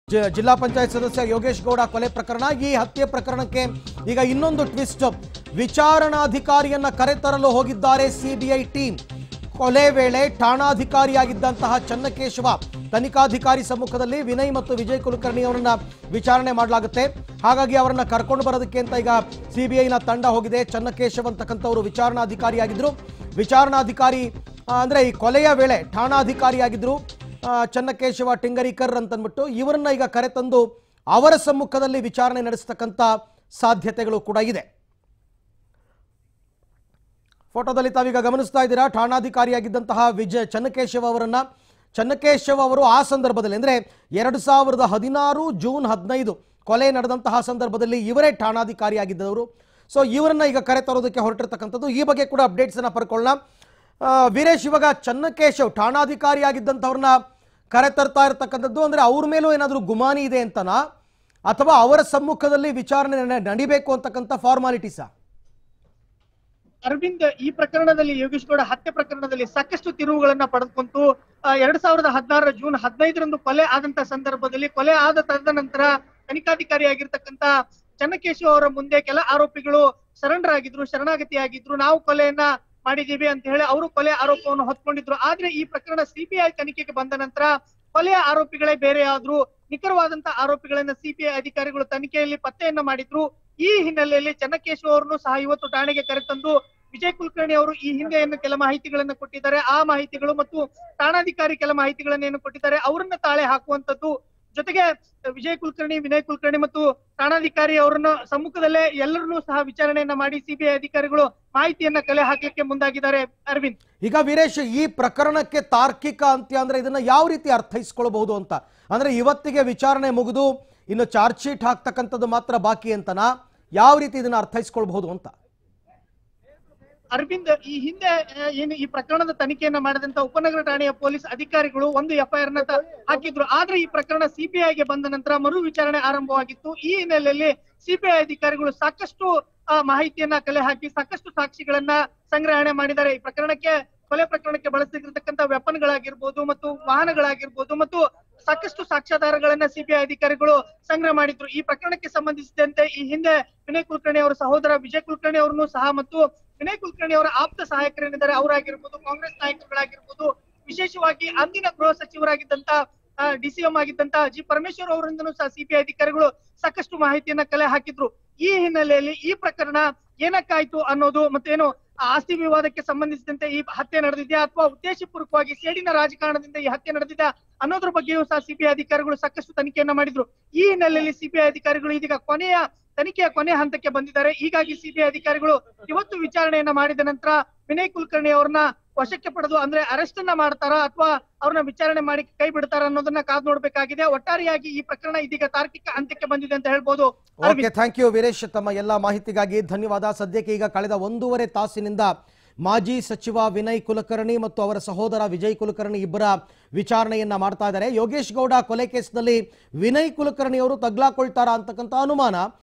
ಜ- ಜಿಲ್ಲಾ ಪಂಚಾಯತ್ ಸದಸ್ಯ ಯೋಗೇಶ್ ಗೌಡ ಕೊಲೆ ಪ್ರಕರಣ ಈ ಹತ್ಯೆ ಪ್ರಕರಣಕ್ಕೆ ಈಗ ಇನ್ನೊಂದು ಟ್ವಿಸ್ಟ್ ವಿಚಾರಣಾಧಿಕಾರಿಯನ್ನ ಕರೆತರಲು ಹೋಗಿದ್ದಾರೆ ಸಿಬಿಐ ಟೀಮ್ ಕೊಲೆ ವೇಳೆ ಠಾಣಾಧಿಕಾರಿಯಾಗಿದ್ದಂತಹ ಚನ್ನಕೇಶವ ತನಿಖಾಧಿಕಾರಿ ಸಮ್ಮುಖದಲ್ಲಿ ವಿನಯ್ ಮತ್ತು ವಿಜಯ್ ಕುಲಕರ್ಣಿ ಅವರನ್ನ ವಿಚಾರಣೆ ಮಾಡಲಾಗುತ್ತೆ ಹಾಗಾಗಿ ಅವರನ್ನ ಕರ್ಕೊಂಡು ಬರೋದಕ್ಕೆ ಅಂತ ಈಗ ಸಿಬಿಐನ ತಂಡ ಹೋಗಿದೆ ಚನ್ನಕೇಶವ್ ಅಂತಕ್ಕಂಥವರು ವಿಚಾರಣಾಧಿಕಾರಿಯಾಗಿದ್ರು ವಿಚಾರಣಾಧಿಕಾರಿ ಆ, ಅಂದ್ರೆ ಈ ಕೊಲೆಯ ವೇಳೆ ಠಾಣಾಧಿಕಾರಿಯಾಗಿದ್ರು ಆ, ಚನ್ನಕೇಶವ ಟಿಂಗರಿಕರ್ ಅಂತಂದ್ಬಿಟ್ಟು ಇವರನ್ನ ಈಗ ಕರೆತಂದು ಅವರ ಸಮ್ಮುಖದಲ್ಲಿ ವಿಚಾರಣೆ ನಡೆಸ್ತಕ್ಕಂಥ ಸಾಧ್ಯತೆಗಳು ಕೂಡ ಇದೆ ಫೋಟೋದಲ್ಲಿ ತಾವೀಗ ಗಮನಿಸ್ತಾ ಇದ್ದೀರಾ ಠಾಣಾಧಿಕಾರಿಯಾಗಿದ್ದಂತಹ ವಿಜಯ್ ಚನ್ನಕೇಶವ ಅವರನ್ನ ಚನ್ನಕೇಶವ ಅವರು ಆ ಸಂದರ್ಭದಲ್ಲಿ ಅಂದರೆ ಎರಡು ಸಾವಿರದ ಹದಿನಾರು ಜೂನ್ ಹದಿನೈದು ಕೊಲೆ ನಡೆದಂತಹ ಸಂದರ್ಭದಲ್ಲಿ ಇವರೇ ಠಾಣಾಧಿಕಾರಿಯಾಗಿದ್ದವರು ಸೊ ಇವರನ್ನ ಈಗ ಕರೆ ತರೋದಕ್ಕೆ ಹೊರಟಿರ್ತಕ್ಕಂಥದ್ದು ಈ ಬಗ್ಗೆ ಕೂಡ ಅಪ್ಡೇಟ್ಸನ್ನು ಪಡ್ಕೊಳ್ಳೋಣ ಆ, ವೀರೇಶ್ ಇವಾಗ ಚನ್ನಕೇಶವ್ ಠಾಣಾಧಿಕಾರಿಯಾಗಿದ್ದಂಥವ್ರನ್ನ ಕರೆ ತರ್ತಾ ಇರತಕ್ಕಂಥದ್ದು ಅಂದರೆ ಅವ್ರ ಮೇಲೂ ಏನಾದರೂ ಗುಮಾನಿ ಇದೆ ಅಂತನಾ ಅಥವಾ ಅವರ ಸಮ್ಮುಖದಲ್ಲಿ ವಿಚಾರಣೆ ನ- ನಡಿಬೇಕು ಅಂತಕ್ಕಂಥ ಫಾರ್ಮಾಲಿಟೀಸಾ ಅರವಿಂದ್ ಈ ಪ್ರಕರಣದಲ್ಲಿ ಯೋಗೇಶ್ ಗೌಡ ಹತ್ಯೆ ಪ್ರಕರಣದಲ್ಲಿ ಸಾಕಷ್ಟು ತಿರುವುಗಳನ್ನ ಪಡೆದುಕೊಂತು ಆ, ಎರಡ್ ಸಾವಿರದ ಹದಿನಾರರ ಜೂನ್ ಹದಿನೈದರಂದು ಕೊಲೆ ಆದಂತ ಸಂದರ್ಭದಲ್ಲಿ ಕೊಲೆ ಆದ ತದನಂತರ ತನಿಖಾಧಿಕಾರಿಯಾಗಿರ್ತಕ್ಕಂತ ಚನ್ನಕೇಶವ ಅವರ ಮುಂದೆ ಕೆಲ ಆರೋಪಿಗಳು ಸರೆಂಡರ್ ಆಗಿದ್ರು ಶರಣಾಗತಿ ಆಗಿದ್ರು ನಾವು ಕೊಲೆಯನ್ನ ಮಾಡಿದೀವಿ ಅಂತ ಹೇಳಿ ಅವರು ಕೊಲೆ ಆರೋಪವನ್ನು ಹೊತ್ಕೊಂಡಿದ್ರು ಆದ್ರೆ ಈ ಪ್ರಕರಣ ಸಿಬಿಐ ತನಿಖೆಗೆ ಬಂದ ನಂತರ ಕೊಲೆಯ ಆರೋಪಿಗಳೇ ಬೇರೆ ಆದ್ರು ನಿಖರವಾದಂತ ಆರೋಪಿಗಳನ್ನ ಸಿಬಿಐ ಅಧಿಕಾರಿಗಳು ತನಿಖೆಯಲ್ಲಿ ಪತ್ತೆಯನ್ನ ಮಾಡಿದ್ರು ಈ ಹಿನ್ನೆಲೆಯಲ್ಲಿ ಚನ್ನಕೇಶವ ಅವರನ್ನು ಸಹ ಇವತ್ತು ಠಾಣೆಗೆ ಕರೆತಂದು ವಿಜಯ್ ಕುಲಕರ್ಣಿ ಅವರು ಈ ಹಿಂದೆ ಏನು ಕೆಲ ಮಾಹಿತಿಗಳನ್ನ ಕೊಟ್ಟಿದ್ದಾರೆ ಆ ಮಾಹಿತಿಗಳು ಮತ್ತು ಠಾಣಾಧಿಕಾರಿ ಕೆಲ ಮಾಹಿತಿಗಳನ್ನ ಏನು ಕೊಟ್ಟಿದ್ದಾರೆ ಅವರನ್ನ ತಾಳೆ ಹಾಕುವಂತದ್ದು ಜೊತೆಗೆ ವಿಜಯ್ ಕುಲಕರ್ಣಿ ವಿನಯ್ ಕುಲಕರ್ಣಿ ಮತ್ತು ಠಾಣಾಧಿಕಾರಿ ಅವರನ್ನ ಸಮ್ಮುಖದಲ್ಲೇ ಎಲ್ಲರನ್ನೂ ಸಹ ವಿಚಾರಣೆಯನ್ನ ಮಾಡಿ ಸಿಬಿಐ ಅಧಿಕಾರಿಗಳು ಮಾಹಿತಿಯನ್ನ ಕಲೆ ಹಾಕ್ಲಿಕ್ಕೆ ಮುಂದಾಗಿದ್ದಾರೆ ಅರವಿಂದ್ ಈಗ ವೀರೇಶ್ ಈ ಪ್ರಕರಣಕ್ಕೆ ತಾರ್ಕಿಕ ಅಂತ್ಯ ಅಂದ್ರೆ ಇದನ್ನ ಯಾವ ರೀತಿ ಅರ್ಥೈಸ್ಕೊಳ್ಬಹುದು ಅಂತ ಅಂದ್ರೆ ಇವತ್ತಿಗೆ ವಿಚಾರಣೆ ಮುಗಿದು ಇನ್ನು ಚಾರ್ಜ್ ಶೀಟ್ ಹಾಕ್ತಕ್ಕಂಥದ್ದು ಮಾತ್ರ ಬಾಕಿ ಅಂತನಾ ಯಾವ ರೀತಿ ಇದನ್ನ ಅರ್ಥೈಸ್ಕೊಳ್ಬಹುದು ಅಂತ ಅರವಿಂದ್ ಈ ಹಿಂದೆ ಆ, ಏನು ಈ ಪ್ರಕರಣದ ತನಿಖೆಯನ್ನ ಮಾಡಿದಂತ ಉಪನಗರ ಠಾಣೆಯ ಪೊಲೀಸ್ ಅಧಿಕಾರಿಗಳು ಒಂದು ಎಫ್ಐಆರ್ ನ ತ- ಹಾಕಿದ್ರು ಆದ್ರೆ ಈ ಪ್ರಕರಣ ಸಿಬಿಐಗೆ ಬಂದ ನಂತರ ಮರು ವಿಚಾರಣೆ ಆರಂಭವಾಗಿತ್ತು ಈ ಹಿನ್ನೆಲೆಯಲ್ಲಿ ಸಿಬಿಐ ಅಧಿಕಾರಿಗಳು ಸಾಕಷ್ಟು ಆ, ಮಾಹಿತಿಯನ್ನ ಕಲೆ ಹಾಕಿ ಸಾಕಷ್ಟು ಸಾಕ್ಷಿಗಳನ್ನ ಸಂಗ್ರಹಣೆ ಮಾಡಿದ್ದಾರೆ ಈ ಪ್ರಕರಣಕ್ಕೆ ಕೊಲೆ ಪ್ರಕರಣಕ್ಕೆ ಬಳಸಿರ್ತಕ್ಕಂಥ ವೆಪನ್ಗಳಾಗಿರ್ಬೋದು ಮತ್ತು ವಾಹನಗಳಾಗಿರ್ಬೋದು ಮತ್ತು ಸಾಕಷ್ಟು ಸಾಕ್ಷ್ಯಾಧಾರಗಳನ್ನ ಸಿಬಿಐ ಅಧಿಕಾರಿಗಳು ಸಂಗ್ರಹ ಮಾಡಿದ್ರು ಈ ಪ್ರಕರಣಕ್ಕೆ ಸಂಬಂಧಿಸಿದಂತೆ ಈ ಹಿಂದೆ ವಿನಯ್ ಕುಲಕರ್ಣಿ ಅವರ ಸಹೋದರ ವಿಜಯ್ ಕುಲಕರ್ಣಿ ಅವರನ್ನು ಸಹ ಮತ್ತು ವಿನಯ್ ಕುಲಕರ್ಣಿ ಅವರ ಆಪ್ತ ಸಹಾಯಕರೇನಿದ್ದಾರೆ ಅವರಾಗಿರ್ಬೋದು ಕಾಂಗ್ರೆಸ್ ನಾಯಕರುಗಳಾಗಿರ್ಬೋದು ವಿಶೇಷವಾಗಿ ಅಂದಿನ ಗೃಹ ಸಚಿವರಾಗಿದ್ದಂತ ಡಿಸಿಎಂ ಆಗಿದ್ದಂತ ಜಿ ಪರಮೇಶ್ವರ್ ಅವರಿಂದನೂ ಸಹ ಸಿಬಿಐ ಅಧಿಕಾರಿಗಳು ಸಾಕಷ್ಟು ಮಾಹಿತಿಯನ್ನ ಕಲೆ ಹಾಕಿದ್ರು ಈ ಹಿನ್ನೆಲೆಯಲ್ಲಿ ಈ ಪ್ರಕರಣ ಏನಕ್ಕಾಯ್ತು ಅನ್ನೋದು ಮತ್ತೇನು ಆ ಆಸ್ತಿ ವಿವಾದಕ್ಕೆ ಸಂಬಂಧಿಸಿದಂತೆ ಈ ಹತ್ಯೆ ನಡೆದಿದೆಯಾ ಅಥವಾ ಉದ್ದೇಶಪೂರ್ವಕವಾಗಿ ಸೇಡಿನ ರಾಜಕಾರಣದಿಂದ ಈ ಹತ್ಯೆ ನಡೆದಿದೆ ಅನ್ನೋದ್ರ ಬಗ್ಗೆಯೂ ಸಹ ಸಿಬಿಐ ಅಧಿಕಾರಿಗಳು ಸಾಕಷ್ಟು ತನಿಖೆಯನ್ನ ಮಾಡಿದ್ರು ಈ ಹಿನ್ನೆಲೆಯಲ್ಲಿ ಸಿಬಿಐ ಅಧಿಕಾರಿಗಳು ಇದೀಗ ಕೊನೆಯ ತನಿಖೆಯ ಕೊನೆ ಹಂತಕ್ಕೆ ಬಂದಿದ್ದಾರೆ ಹೀಗಾಗಿ ಸಿಬಿಐ ಅಧಿಕಾರಿಗಳು ಇವತ್ತು ವಿಚಾರಣೆಯನ್ನ ಮಾಡಿದ ನಂತರ ವಿನಯ್ ಕುಲಕರ್ಣಿ ಅವ್ರನ್ನ ವಶಕ್ಕೆ ಪಡೆದು ಅಂದ್ರೆ ಅರೆಸ್ಟ್ ಅನ್ನ ಮಾಡ್ತಾರಾ ಅಥವಾ ಅವ್ರನ್ನ ವಿಚಾರಣೆ ಮಾಡಿ ಕೈ ಬಿಡ್ತಾರ ಅನ್ನೋದನ್ನ ಕಾದ್ ನೋಡ್ಬೇಕಾಗಿದೆ ಒಟ್ಟಾರೆಯಾಗಿ ಈ ಪ್ರಕರಣ ಇದೀಗ ತಾರ್ಕಿಕ ಅಂತ್ಯಕ್ಕೆ ಬಂದಿದೆ ಅಂತ ಹೇಳ್ಬೋದು ಓಕೆ ಥ್ಯಾಂಕ್ ಯು ವೀರೇಶ್ ತಮ್ಮ ಎಲ್ಲ ಮಾಹಿತಿಗಾಗಿ ಧನ್ಯವಾದ ಸದ್ಯಕ್ಕೆ ಈಗ ಕಳೆದ ಒಂದೂವರೆ ತಾಸಿನಿಂದ ಮಾಜಿ ಸಚಿವ ವಿನಯ್ ಕುಲಕರ್ಣಿ ಮತ್ತು ಅವರ ಸಹೋದರ ವಿಜಯ್ ಕುಲಕರ್ಣಿ ಇಬ್ಬರ ವಿಚಾರಣೆಯನ್ನ ಮಾಡ್ತಾ ಇದ್ದಾರೆ ಯೋಗೇಶ್ ಗೌಡ ಕೊಲೆ ಕೇಸ್ನಲ್ಲಿ ವಿನಯ್ ಕುಲಕರ್ಣಿ ಅವರು ತಗ್ಲಾಕೊಳ್ತಾರಾ ಅಂತಕ್ಕಂಥ ಅನುಮಾನ